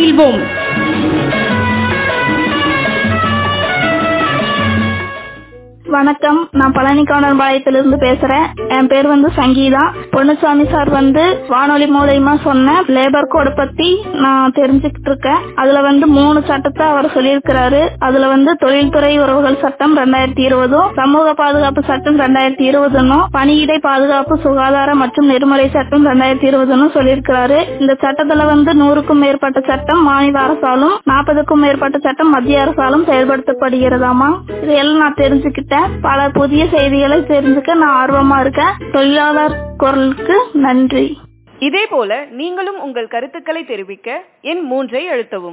மகிழ்வோம் வணக்கம் நான் பழனிக்கவுண்டர் பாளையத்திலிருந்து பேசுறேன் என் பேர் வந்து சங்கீதா பொன்னுசாமி சார் வந்து வானொலி மூலயமா சொன்ன லேபர் கோட் பத்தி நான் தெரிஞ்சுக்கிட்டு இருக்கேன் அதுல வந்து மூணு சட்டத்தை அவர் சொல்லியிருக்கிறாரு அதுல வந்து தொழில்துறை உறவுகள் சட்டம் ரெண்டாயிரத்தி இருபதும் சமூக பாதுகாப்பு சட்டம் ரெண்டாயிரத்தி இருபதுன்னும் பணியிடை பாதுகாப்பு சுகாதார மற்றும் நெறிமுறை சட்டம் ரெண்டாயிரத்தி இருபதுன்னு சொல்லியிருக்கிறாரு இந்த சட்டத்துல வந்து நூறுக்கும் மேற்பட்ட சட்டம் மாநில அரசாலும் நாற்பதுக்கும் மேற்பட்ட சட்டம் மத்திய அரசாலும் செயல்படுத்தப்படுகிறதாமா இதையெல்லாம் நான் தெரிஞ்சுக்கிட்டேன் பல புதிய செய்திகளை தெரிஞ்சுக்க நான் ஆர்வமா இருக்கேன் தொழிலாளர் குரலுக்கு நன்றி இதேபோல நீங்களும் உங்கள் கருத்துக்களை தெரிவிக்க எண் மூன்றை அழுத்தவும்